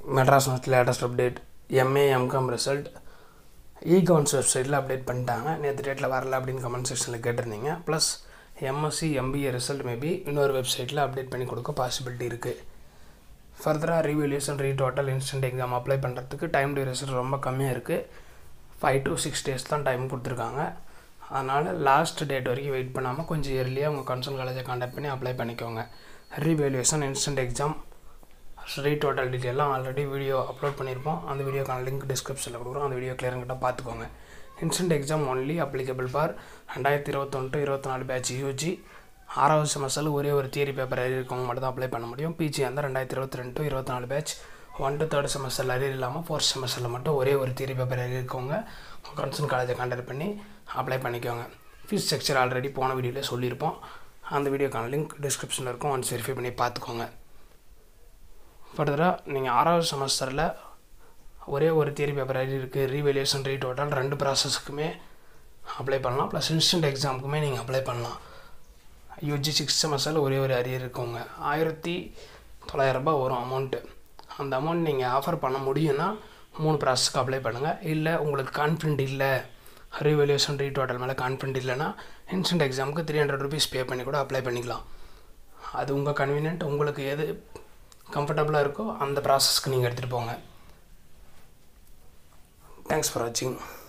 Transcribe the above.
Madras note latest update MA MCom result இ கவுன்ஸ் வெப்சைட்டில் அப்டேட் பண்ணிட்டாங்க நேற்று டேட்டில் வரல அப்படின்னு கமெண்ட் செக்ஷனில் கேட்டிருந்தீங்க plus MSc MBA result maybe இன்னொரு வெப்சைட்டில் அப்டேட் பண்ணி கொடுக்க பாசிபிலிட்டி இருக்குது ஃபர்தராக revaluation retotal instant exam apply பண்ணுறதுக்கு டைம் டியூரேஷன் ரொம்ப கம்மியாக இருக்குது ஃபைவ் டு சிக்ஸ் டேஸ் தான் டைம் கொடுத்துருக்காங்க அதனால் லாஸ்ட் டேட் வரைக்கும் வெயிட் பண்ணாமல் கொஞ்சம் இயர்லியாக உங்கள் கன்சர்ன் காலேஜை கான்டாக்ட் பண்ணி அப்ளை பண்ணிக்கோங்க ரீவேல்யூஷன் இன்ஸ்டன்ட் எக்ஸாம் ரீடோட்டல் டீட்டெயிலாம் ஆல்ரெடி வீடியோ அப்லோட் பண்ணியிருப்போம் அந்த வீடியோக்கான லிங்க் டிஸ்கிரிப்ஷனில் கொடுக்குறோம் அந்த வீடியோ கிளியர்கிட்ட பார்த்துக்கோங்க instant exam only applicable for ரெண்டாயிரத்தி இருபத்தொன்று இருபத்தி நாலு பேட்ச் யூஜி ஆறாவது செமஸ்டரில் ஒரே ஒரு தியரி பேப்பர் அரியர் இருக்கவங்க மட்டும் தான் அப்ளை பண்ண முடியும் பிஜி அந்த ரெண்டாயிரத்தி இருபத்தி ரெண்டு டு இருபத்தி நாலு பேட்ச் ஒன் டு தேர்ட் செமஸ்டரில் அரியர் இல்லாமல் ஃபோர்த் செமஸ்டரில் மட்டும் ஒரே ஒரு தியரி பேப்பர் அரியர் இருக்கவங்க கன்சர்ன் காலேஜை கான்டாக்ட் பண்ணி அப்ளை பண்ணிக்கோங்க ஃபீஸ் ஸ்ட்ரக்சர் ஆல்ரெடி போன வீடியோவில் சொல்லியிருப்போம் அந்த வீடியோக்கான லிங்க் டிஸ்கிரிப்ஷனில் இருக்கும் ஒன்ஸ் வெரிஃபை பண்ணி பார்த்துக்கோங்க ஃபர்தராக நீங்கள் ஆறாவது செமஸ்டரில் ஒரே ஒரு தியரி பேப்பர் அரியர் இருக்குது ரீவேல்யூஷன் ரீடோட்டல் ரெண்டு ப்ராசஸுக்குமே அப்ளை பண்ணலாம் ப்ளஸ் இன்ஸ்டன்ட் எக்ஸாமுக்குமே நீங்கள் அப்ளை பண்ணலாம் யூஜி சிக்ஸ் செமஸ்டரில் ஒரே ஒரு அரியர் இருக்கவங்க ஆயிரத்தி தொள்ளாயிரரூபா வரும் அமௌண்ட்டு அந்த அமௌண்ட் நீங்கள் ஆஃபர் பண்ண முடியும்னா மூணு ப்ராசஸ்க்கு அப்ளை பண்ணுங்கள் இல்லை உங்களுக்கு கான்ஃபிடென்ட் இல்லை ரீவேல்யூஷன் ரீடோட்டல் மேலே கான்ஃபிடென்ட் இல்லைன்னா இன்ஸ்டன்ட் எக்ஸாமுக்கு த்ரீ ஹண்ட்ரட் ருபீஸ் பே பண்ணி கூட அப்ளை பண்ணிக்கலாம் அது உங்கள் கன்வீனியன்ட் உங்களுக்கு எது கம்ஃபர்டபுளாக இருக்கோ அந்த ப்ராசஸ்க்கு நீங்கள் எடுத்துகிட்டு போங்க தேங்க்ஸ் ஃபார் வாட்சிங்